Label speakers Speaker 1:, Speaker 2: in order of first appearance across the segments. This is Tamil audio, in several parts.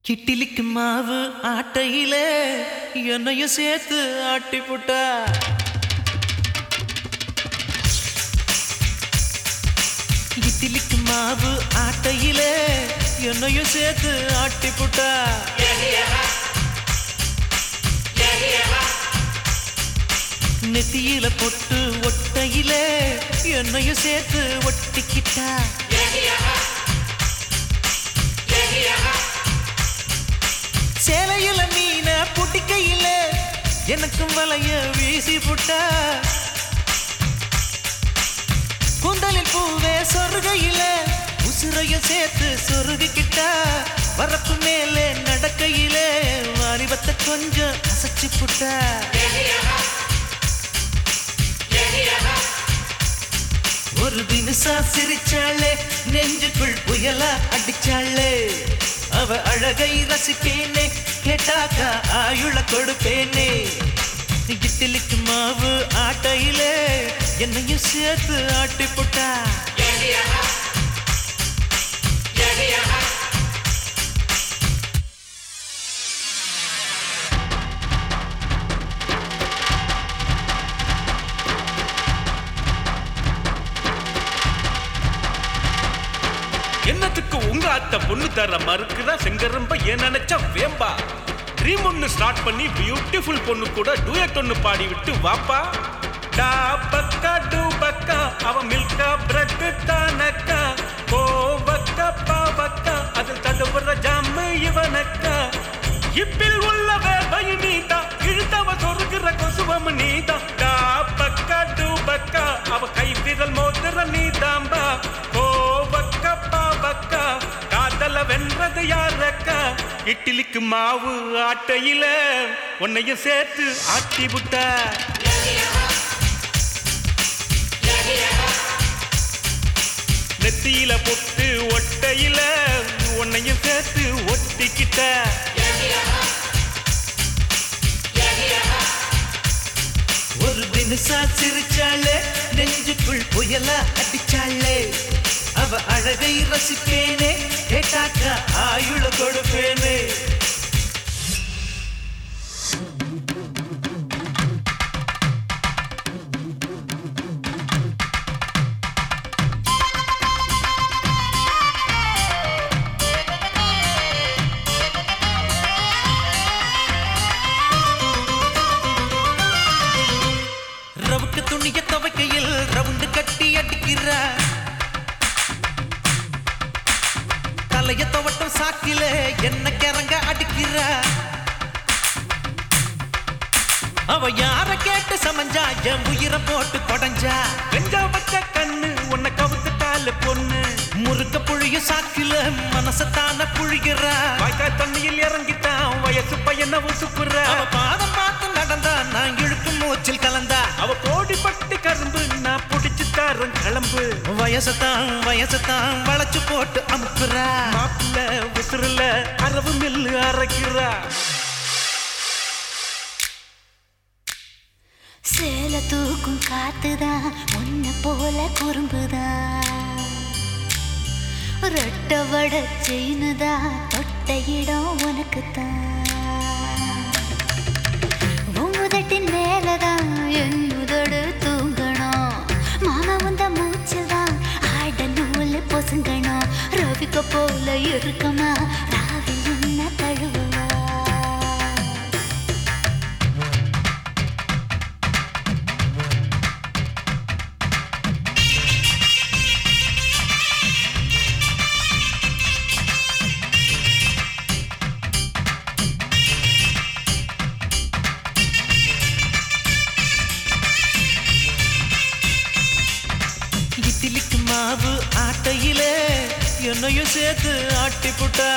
Speaker 1: கிட்டிலிக்கு மாவு ஆட்டையில என்னையும் சேர்த்து ஆட்டி புட்டா இட்லிக்கு மாவு ஆட்டையில என்னையும் சேர்த்து ஆட்டி புட்டா நெத்தியில பொட்டு ஒட்டையில என்னையும் சேர்த்து ஒட்டிக்கிட்டா சேலையில மீன புட்டிக்கையில எனக்கும் வலைய வீசி புட்டா குந்தலில் பூவே சொருகையில உசுரைய சேர்த்து சொருகிக்கிட்டா வரப்பு மேலே நடக்கையில வாலிபத்தை கொஞ்சம் அசைச்சு புட்டா ஒரு தினசா சிரிச்சாளே நெஞ்சுக்குள் புயலா அடிச்சாளே அவ அழகை ரசிப்பேனே கேட்டாக்கா ஆயுள கொடுப்பேனே இட்லிக்கு மாவு ஆட்டையிலே என்னையும் சேர்த்து ஆட்டி போட்டா
Speaker 2: என்னத்துக்கு உங்க அத்தை பொண்ணு தர மறுக்குதா செங்கரம்ப ஏன் நினைச்சா வேம்பா ட்ரீம் ஒன்னு ஸ்டார்ட் பண்ணி பியூட்டிஃபுல் பொண்ணு கூட டூயட் ஒன்னு பாடி விட்டு வாப்பா டா பக்கா டூ பக்கா அவ மில்கா பிரெட் தானக்கா ஓ பக்கா பாவக்கா அதில் தடுப்புற ஜாமு இவனக்கா இப்பில் உள்ளவே பயனீதா இழுத்தவ சொருகிற கொசுவம் நீதா டா பக்கா டூ பக்கா அவ கை விரல் மோதிர நீதாம்பா ஓ பக்கா பாவக்கா காதல வென்றது யாரக்கா இட்லிக்கு மாவு ஆட்டையில உன்னையும் சேர்த்து ஆட்டி விட்டா நெத்தியில பொட்டு ஒட்டையில உன்னையும் சேர்த்து ஒட்டிக்கிட்ட
Speaker 1: ஒரு தினசா சிரிச்சாளே நெஞ்சுக்குள் புயலா அடிச்சாளே அவ அழகை ரசிப்பேனே கேட்டாக்கா ஆயுள கொடுப்பேனே ரவுக்கு துணிய துவைக்கையில் ரவுண்டு கட்டி அடிக்கிறா தலைய துவட்டம் சாக்கில என்ன கிறங்க அடிக்கிறா அவ யார கேட்டு சமஞ்சா என் உயிரை போட்டு கொடைஞ்சா
Speaker 2: வெஞ்சா வச்ச கண்ணு உன்னை கவுத்துட்டால பொண்ணு
Speaker 1: முறுக்க புழிய சாக்கில மனசத்தான புழிகிறா
Speaker 2: வாய்க்கால் தண்ணியில் இறங்கிட்டான் வயசு பையனை உசுப்புற
Speaker 1: அவ பாதம் பார்த்து நடந்தா நான் இழுக்கும் மூச்சில் கலந்தா
Speaker 2: அவ கோடி பட்டு கரும்பு நான் புடிச்சு தரேன் கிளம்பு
Speaker 1: வயசத்தான் வயசத்தான் வளைச்சு போட்டு அமுக்குறா
Speaker 2: மாப்பிள்ள உசுருல அரவு மில்லு அரைக்கிறா
Speaker 3: சேல தூக்கும் காத்துதான் உன்ன போல குறும்புதான் ரெட்ட வட செயினுதான் தொட்ட இடம் உனக்குத்தான் உமுதட்டின் மேலதான் என் உதடு தூங்கணும் மாமா உந்த மூச்சில் தான் ஆட நூல் பொசுங்கணும் ரவிக்க போல இருக்குமா ராவில் என்ன தழுவுவா
Speaker 1: இட்லிக்கு மாவு ஆட்டையில என்னையும் சேர்த்து ஆட்டி புட்டா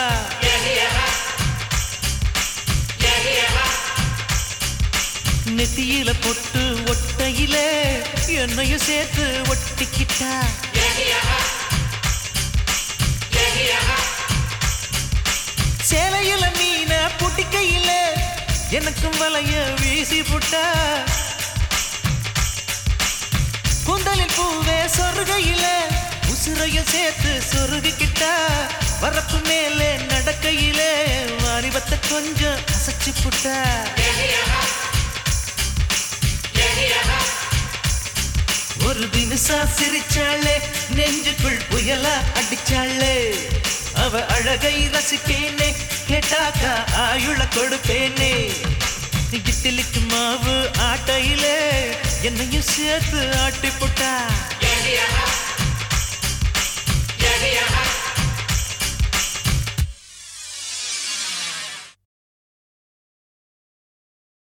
Speaker 1: நெத்தியில பொட்டு ஒட்டையில என்னையும் சேர்த்து ஒட்டிக்கிட்டா சேலையில மீன புட்டிக்கையில எனக்கும் வலைய வீசி புட்டா குந்தலில் பூவே சொருகையில உசுரைய சேர்த்து சொருகிக்கிட்டா வரப்பு மேலே நடக்கையிலே புட்டா ஒரு தினசா சிரிச்சாளே நெஞ்சுக்குள் புயலா அடிச்சாளே அவ அழகை ரசிப்பேனே கேட்டாக்கா ஆயுள கொடுப்பேனே இட்லிக்கு மாவு ஆட்டையிலே என்னையும் சேர்த்து ஆட்டி புட்டா